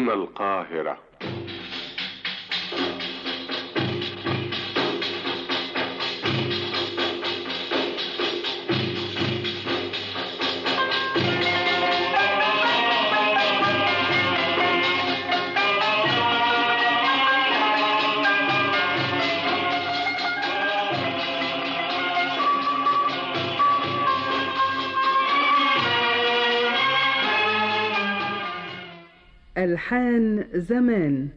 هنا القاهرة ألحان زمان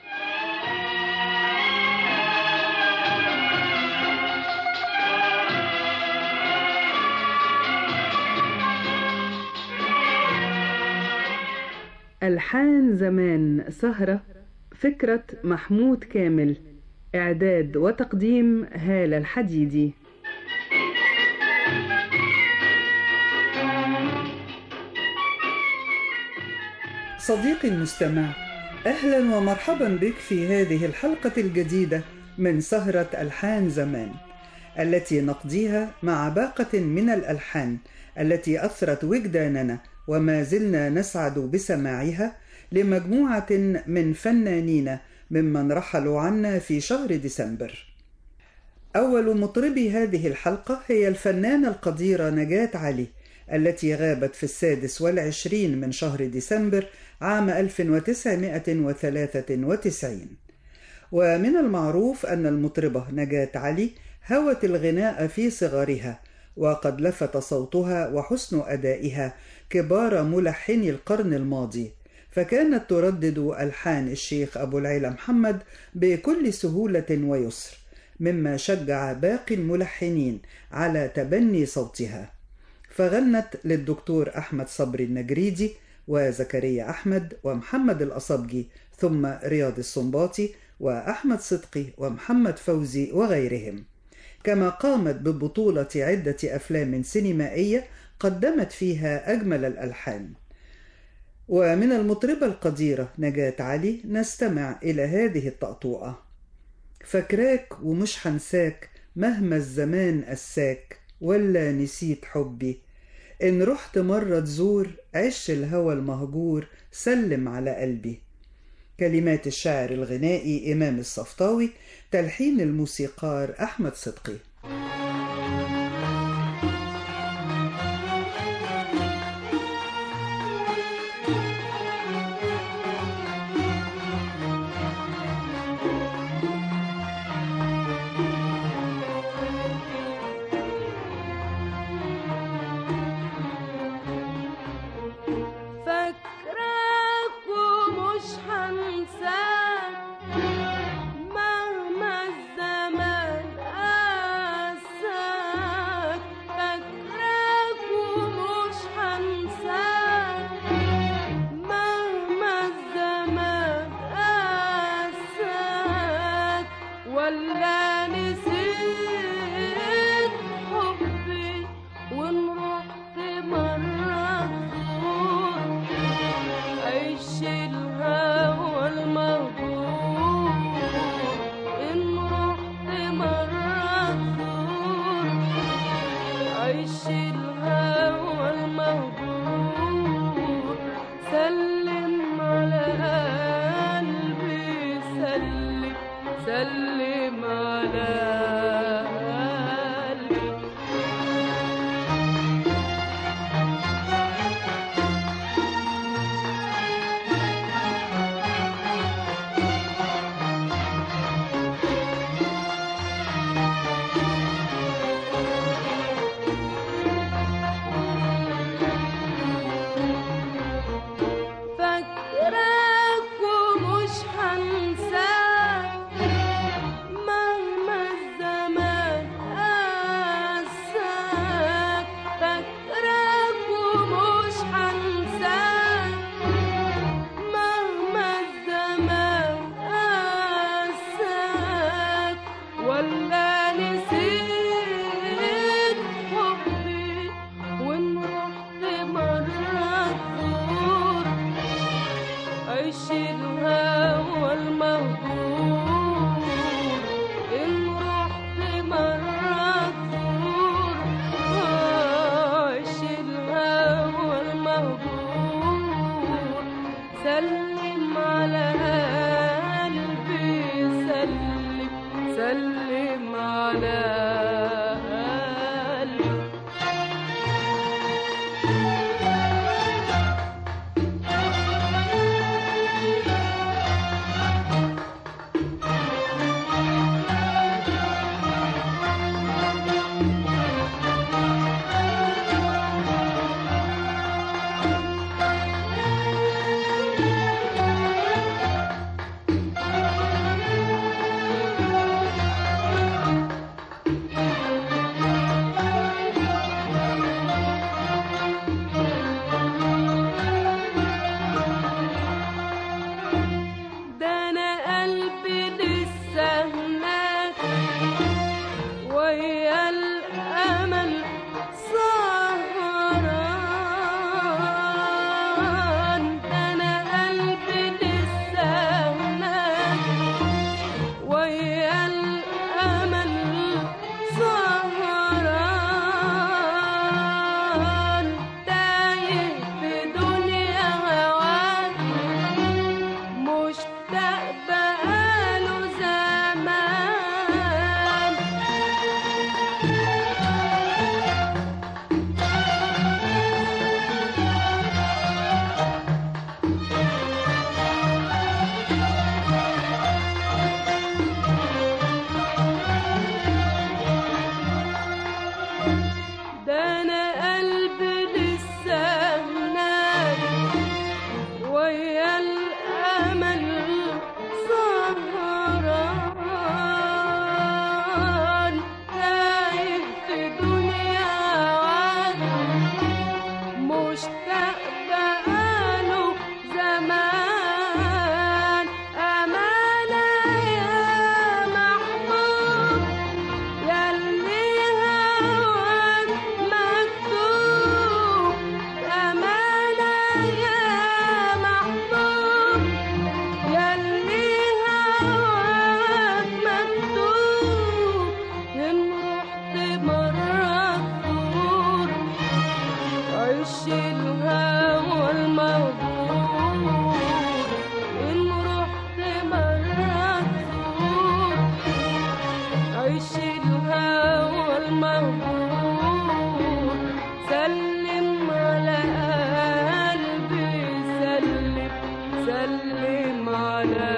ألحان زمان سهرة فكرة محمود كامل إعداد وتقديم هالة الحديدي صديقي المستمع اهلا ومرحبا بك في هذه الحلقه الجديده من سهره الحان زمان التي نقضيها مع باقه من الالحان التي اثرت وجداننا وما زلنا نسعد بسماعها لمجموعه من فنانين ممن رحلوا عنا في شهر ديسمبر اول مطربي هذه الحلقه هي الفنانه القديره نجاه علي التي غابت في السادس والعشرين من شهر ديسمبر عام 1993 ومن المعروف أن المطربة نجاة علي هوت الغناء في صغرها وقد لفت صوتها وحسن أدائها كبار ملحني القرن الماضي فكانت تردد ألحان الشيخ أبو العلا محمد بكل سهولة ويسر مما شجع باقي الملحنين على تبني صوتها فغنت للدكتور أحمد صبري النجريدي وزكريا أحمد ومحمد الأصبجي ثم رياض السنباطي وأحمد صدقي ومحمد فوزي وغيرهم كما قامت ببطولة عدة أفلام سينمائية قدمت فيها أجمل الألحان ومن المطربة القديرة نجاة علي نستمع إلى هذه الطقطوقة فاكراك ومش هنساك مهما الزمان أساك ولا نسيت حبي إن رحت مرة تزور عش الهوى المهجور سلم على قلبي كلمات الشاعر الغنائي إمام الصفطاوي تلحين الموسيقار أحمد صدقي فاكراك ومش هنساك مهما الزمان قاساك فاكراك ومش هنساك مهما الزمان قاساك ولا نسيت حبي وان رحت مرة تزور عيش الهوى المهجور إن رحت مرة تزور عيش الهوى المهجور سلم على قلبي سلم سلم على قلبي فاكراك ومش هنساك مهما الزمان قاساك فاكراك ومش هنساك مهما الزمان قاساك ولا نسيت حبي وان رحت مرة تزور عيش الهوى المهجور إن رحت مرة تزور عيش الهوى المهجور سلم سلم على قلبي سلم سلم على قلبي ده انا قلبي لسه هناك ويا الامل سهران ده انا قلبي لسه هناك ويا الامل سهران تايه في دنيا هواك مشتاق بقاله زمان ده انا قلبي لسه هناك ويا الامل سهران تايه في دنيا مشتاق بقاله زمان امانه يا محبوب ياللي هواك مكتوب أمانة يا محبوب ياللي هواك مكتوب إن رحت مرة تزور عيش الهوى المهجور إن رحت مرة تزور عيش الهوى المهجور سلم على قلبي سلم سلم على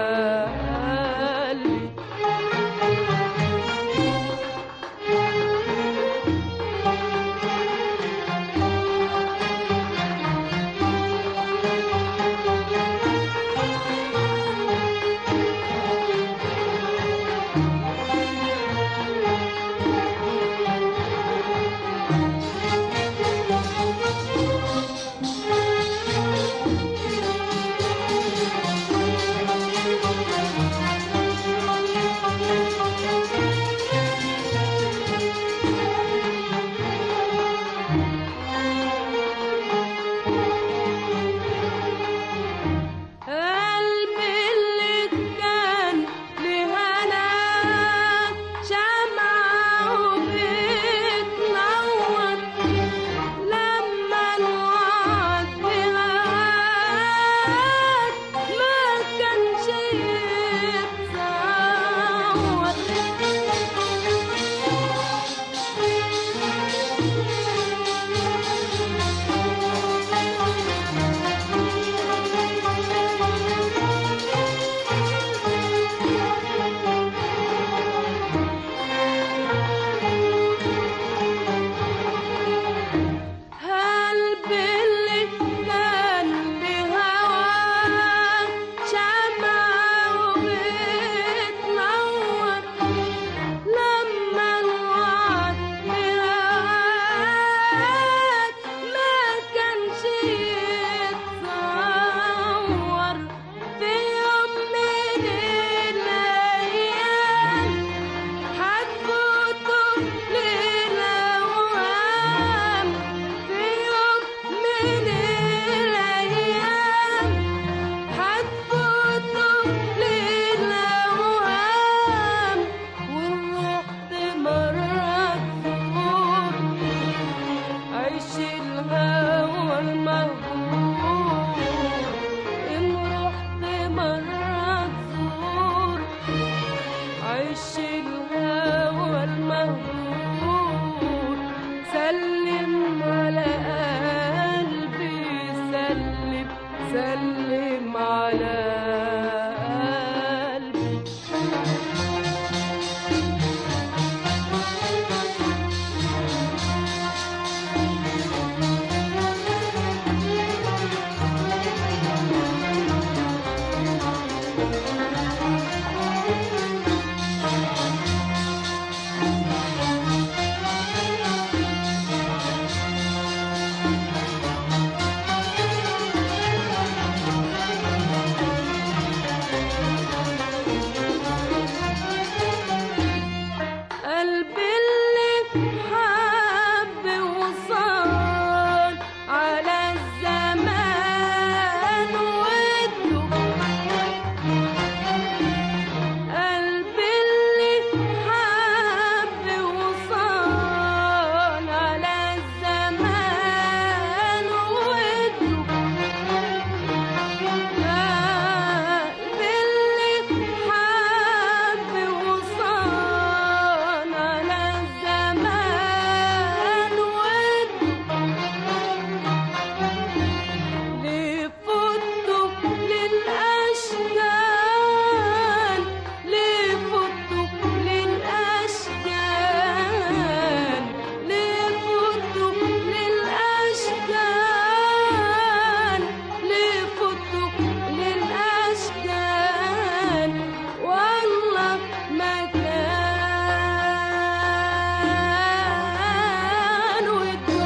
قلبي مرة تزور عش الهوى المهجور سلم على قلبي سلم سلم على قلبي قلبي اللي حب وصال على الزمان وده قلبي اللي حب وصال على الزمان وده قلبي اللي حب وصال على الزمان وده لفته للأشجان لفته للأشجان لفته للأشجان لفته للأشجان والله ما كان وده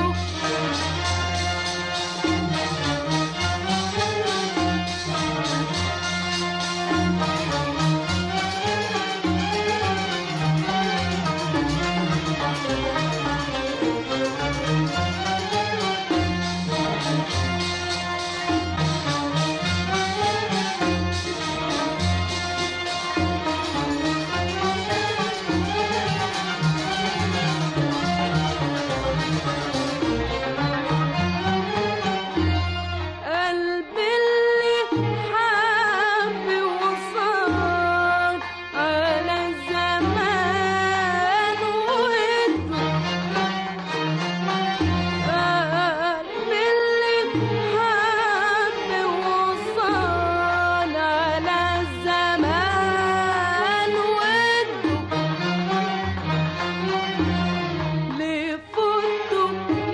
قلبي اللي حب وصال على الزمان وده قلبي اللي حب وصال على الزمان وده لفته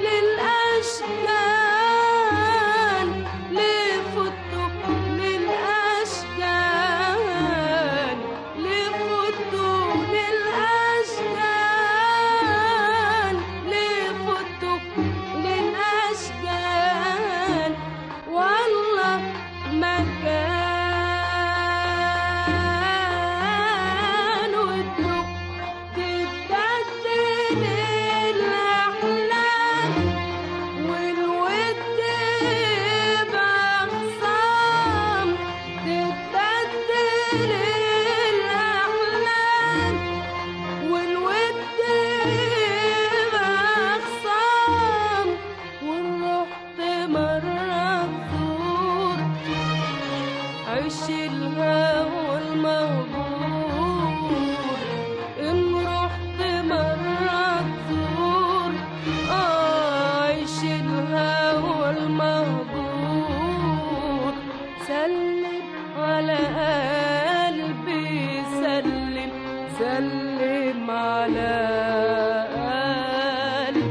للأشجان لفته للأشجان لفته للأشجان لفته للأشجان والله ما كان وده تتبدل الأحلام والود بأخصام تتبدل الأحلام والود بأخصام ورحت مرة تزور عش الهوى المهجور إن رحت مرة تزور آه عش الهوى المهجور سلم على قلبي سلم سلم على قلبي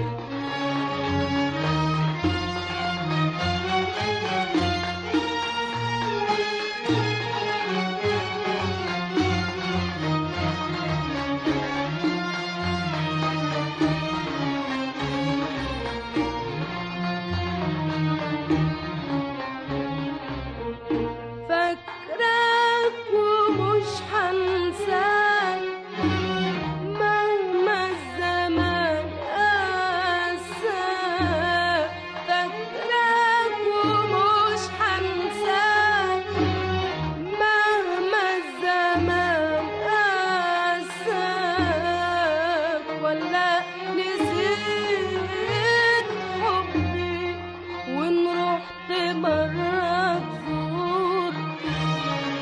فاكراك ومش هنساك مهما الزمان قاساك فاكراك ومش هنساك مهما الزمان قاساك ولا نسيت حبي وان رحت مرة تزور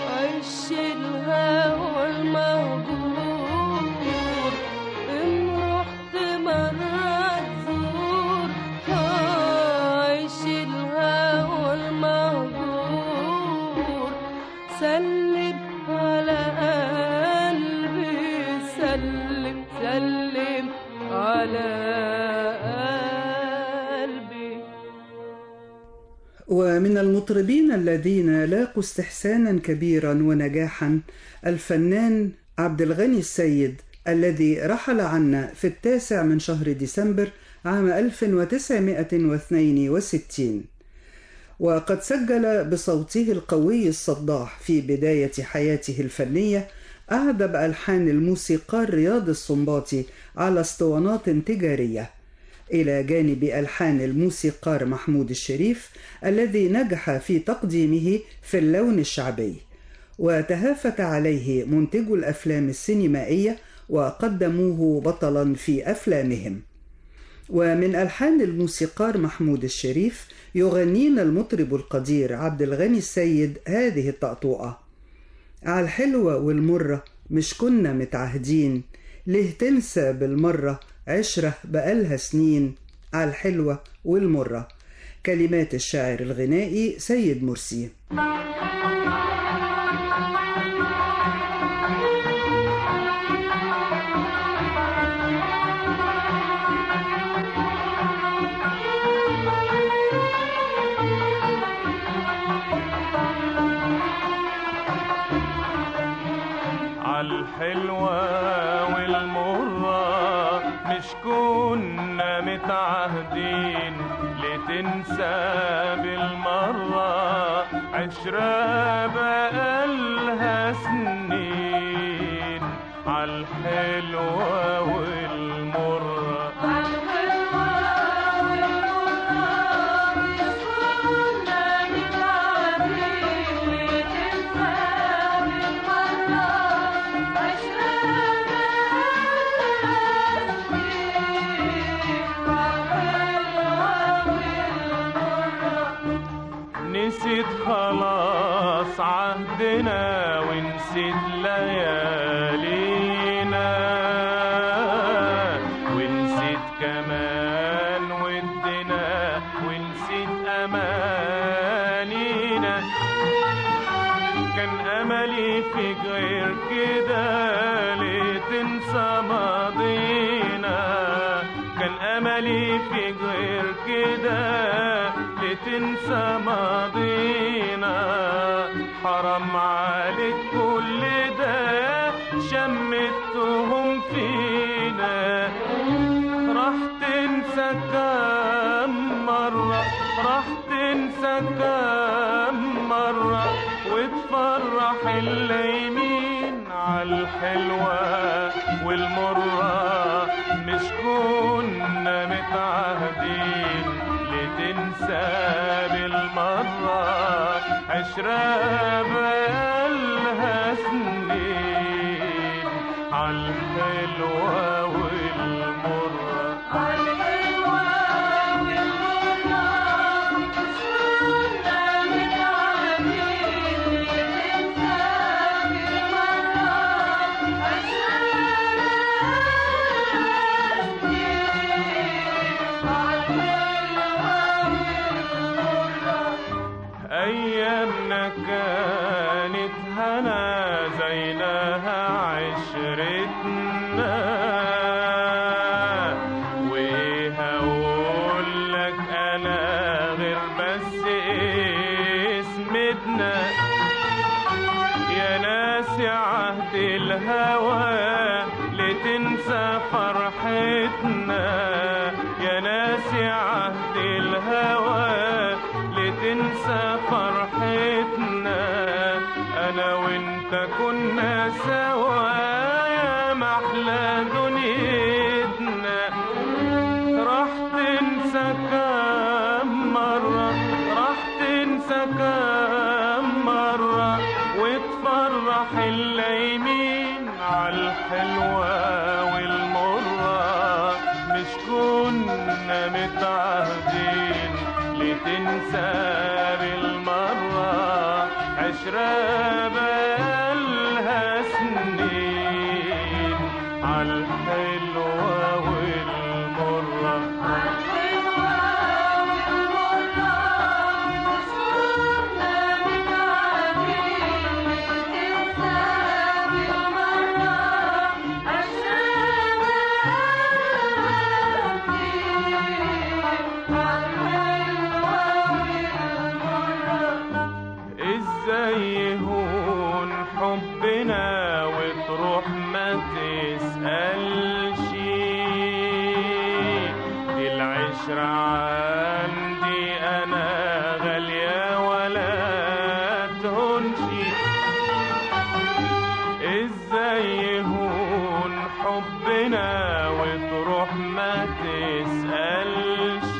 سلم على قلبي سلم سلم على قلبي ومن المطربين الذين لاقوا استحسانا كبيرا ونجاحا الفنان عبد الغني السيد الذي رحل عنا في التاسع من شهر ديسمبر عام 1962 وقد سجل بصوته القوي الصداح في بداية حياته الفنية أعذب ألحان الموسيقار رياض السنباطي على اسطوانات تجارية إلى جانب ألحان الموسيقار محمود الشريف الذي نجح في تقديمه في اللون الشعبي وتهافت عليه منتجو الأفلام السينمائية وقدموه بطلا في أفلامهم ومن ألحان الموسيقار محمود الشريف يغنينا المطرب القدير عبد الغني السيد هذه الطقطوقة على الحلوة والمرة مش كنا متعهدين ليه تنسى بالمرة عشرة بقالها سنين على الحلوة والمرة كلمات الشاعر الغنائي سيد مرسي عالحلوة والمرة مش كنا متعهدين لتنسى بالمرة عشرة بقالها سنين عالحلوة والمرة نسيت خلاص عهدنا ونسيت ليالينا ونسيت كمان ودنا ونسيت أمانينا كان أملي في غير كده لتنسى ماضينا كان أملي في غير كده لتنسى ماضينا حرام عليك كل ده شمتهم فينا راح تنسى كم مرة راح تنسى كم مرة وتفرح الليمين عالحلوة والمرة مش كنا متعهدين لتنسى بالمرة عشرة بقالها سنين عالحلوة والمرة أيامنا كانت هنا زيناها عشرتنا وهقول لك أنا غير بس اسمتنا يا ناس عهد الهوى لتنسى فرحتنا يا ناس عهد الهوى لتنسى فرحتنا انا وانت كنا سوا يا محلى دنيتنا راح تنسى كم مرة راح تنسى كم مرة وتفرح الليمين عالحلوة والمرة مش كنا متعهدين لتنسى بالمرة عشرة بقالها سنين عالحلوة والمرة Thank you. يهون حبنا وتروح ما تسألش دي العشرة عندي أنا غالية ولا تهونش ازاي يهون حبنا وتروح ما تسألش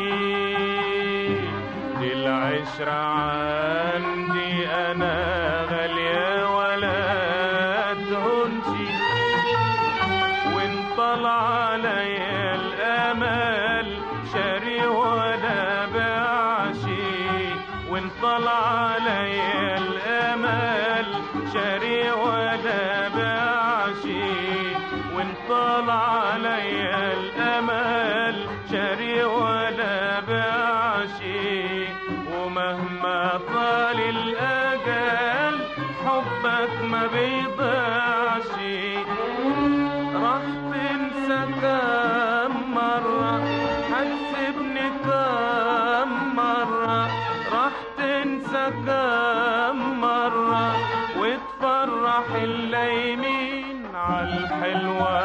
دي العشرة عندي أنا غالية ولا تهونش وان طلع عليا الامل شاري ولا بعشي وان طلع عليا الامل شاري ولا بعشي وان طلع عليا الامل شاري ولا بعشي ومهما طال الاجل حبك ما بيضيعش راح تنسى كم مرة حسبني كم مرة راح تنسى كم مرة وتفرح الليمين عالحلوة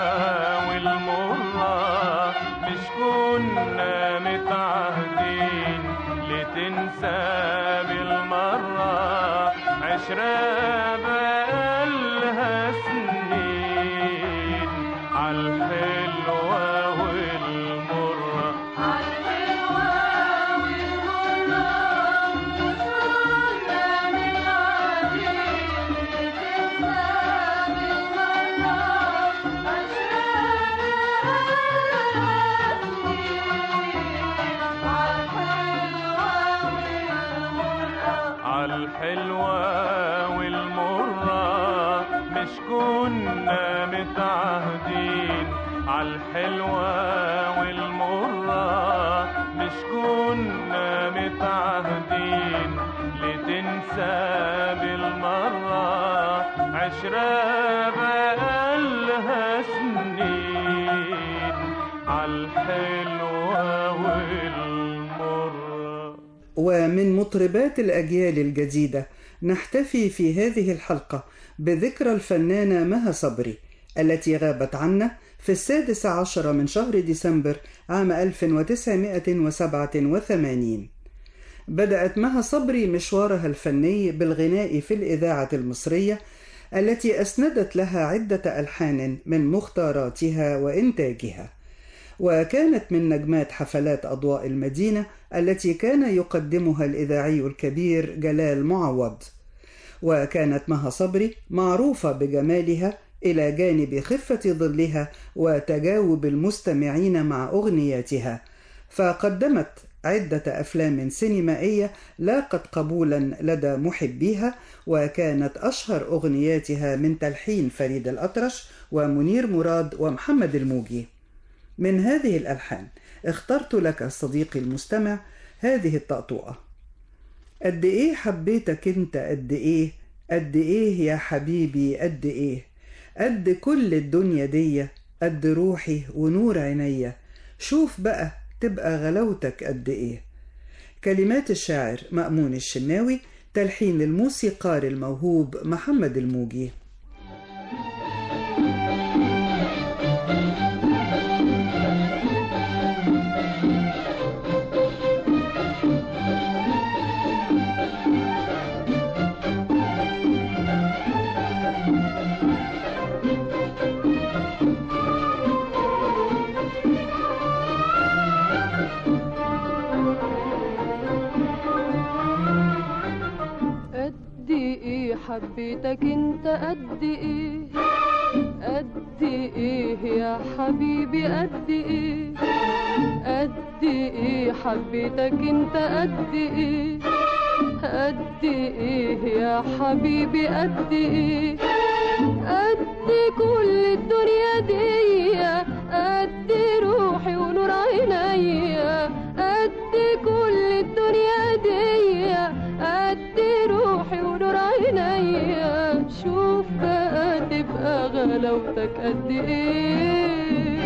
والمرة مش كنا متعهدين لتنسى بالمرة عشرة بقالها سنين عالحلوة والمرة عالحلوة والمرة مش كنا متعهدين عالحلوة والمرة مش كنا متعهدين لتنسى بالمرة عشرة بقالها سنين عالحلوة والمرة ومن مطربات الأجيال الجديدة نحتفي في هذه الحلقة بذكرى الفنانة مها صبري التي غابت عنا في السادس عشر من شهر ديسمبر عام 1987 بدأت مها صبري مشوارها الفني بالغناء في الإذاعة المصرية التي أسندت لها عدة ألحان من مختاراتها وإنتاجها وكانت من نجمات حفلات أضواء المدينة التي كان يقدمها الإذاعي الكبير جلال معوض وكانت مها صبري معروفة بجمالها إلى جانب خفة ظلها وتجاوب المستمعين مع أغنياتها فقدمت عدة أفلام سينمائية لاقت قبولا لدى محبيها وكانت أشهر أغنياتها من تلحين فريد الأطرش ومنير مراد ومحمد الموجي من هذه الألحان اخترت لك صديقي المستمع هذه الطقطوقة قد إيه حبيتك أنت قد إيه قد إيه يا حبيبي قد إيه قد كل الدنيا دي قد روحي ونور عينيا شوف بقى تبقى غلاوتك قد إيه كلمات الشاعر مأمون الشناوي تلحين الموسيقار الموهوب محمد الموجي قد ايه حبيتك انت قد ايه قد ايه يا حبيبي قد ايه قد ايه حبيتك انت قد ايه قد ايه يا حبيبي قد ايه قد كل الدنيا دي قد روحي ونور عينيا قد كل الدنيا دي قد روحي ونور عينيا شوف بقى تبقى غلاوتك قد ايه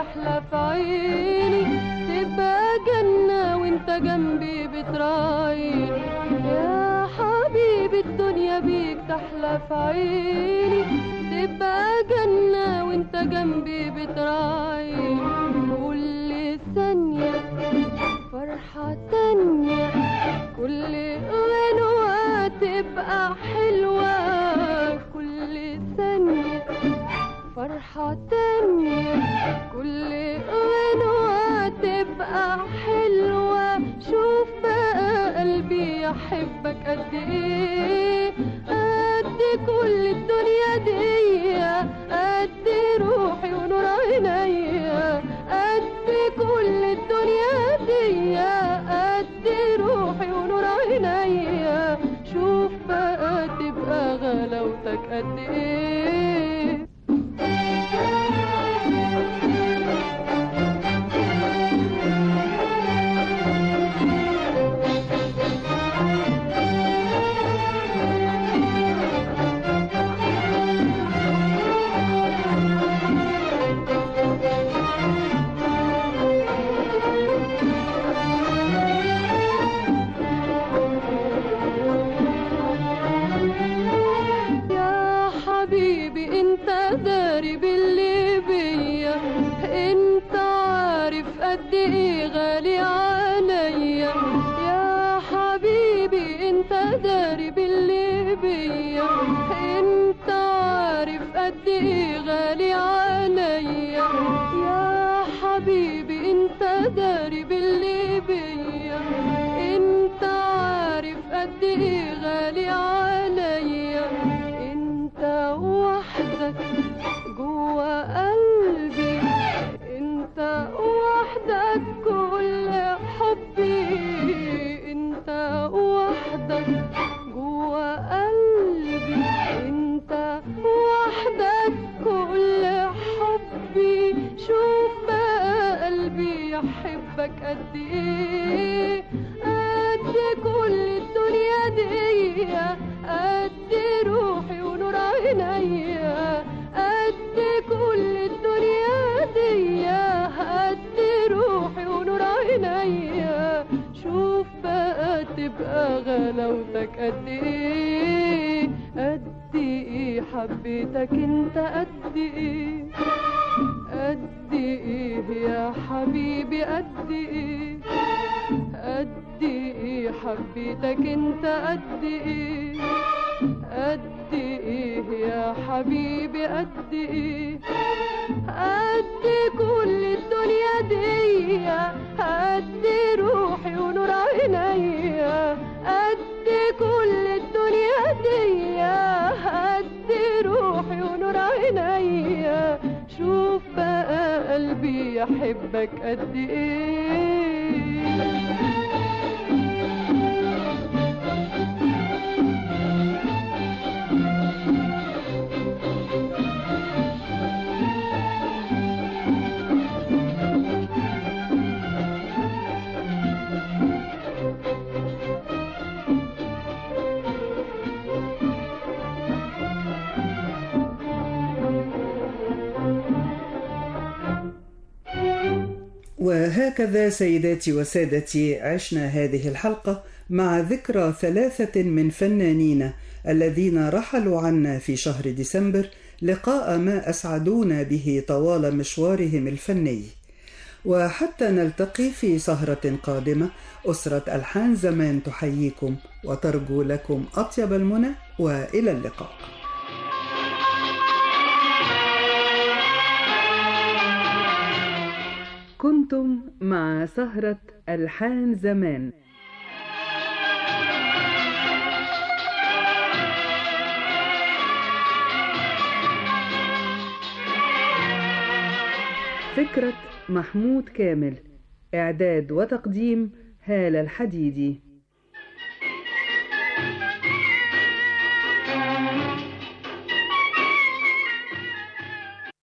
تحلى في عيني تبقى جنة وانت جنبي بتراعيني يا حبيبي الدنيا بيك تحلى في عيني تبقى جنة وانت جنبي بتراعيني كل ثانية فرحة تانية كل غنوة تبقى حلوة كل ثانية فرحة تانية كل غنوة تبقى حلوة شوف بقى قلبي يحبك قد ايه قد كل الدنيا دي قد روحي ونور عينيا قد كل الدنيا دي قد روحي ونور عينيا شوف بقى تبقى غلاوتك قد ايه يا حبيبي انت داري باللي بيا انت عارف قد ايه غالي عليا يا حبيبي انت داري باللي بيا انت عارف قد ايه غالي عليا يا حبيبي انت داري باللي بيا انت عارف قد ايه غالي عليا انت وحدك جوا قلبي انت وحدك كل حبي انت وحدك جوا قلبي انت وحدك كل حبي شوف بقى قلبي يحبك قد ايه قد كل الدنيا دي قد روحي ونور عينيا قد كل الدنيا دي قد روحي ونور عينيا شوف بقى تبقى غلاوتك قد ايه قد ايه حبيتك انت قد ايه قد ايه يا حبيبي قد ايه قد ايه حبيتك انت قد ايه قد ايه يا حبيبي قد ايه قد كل الدنيا دي قد روحي ونور عينيا قد كل الدنيا دي قد روحي ونور عينيا شوف بقى قلبي يحبك قد ايه وهكذا سيداتي وسادتي عشنا هذه الحلقة مع ذكرى ثلاثة من فنانين الذين رحلوا عنا في شهر ديسمبر لقاء ما أسعدونا به طوال مشوارهم الفني وحتى نلتقي في سهرة قادمة أسرة ألحان زمان تحييكم وترجو لكم أطيب المنى وإلى اللقاء كنتم مع سهرة ألحان زمان فكرة محمود كامل إعداد وتقديم هالة الحديدي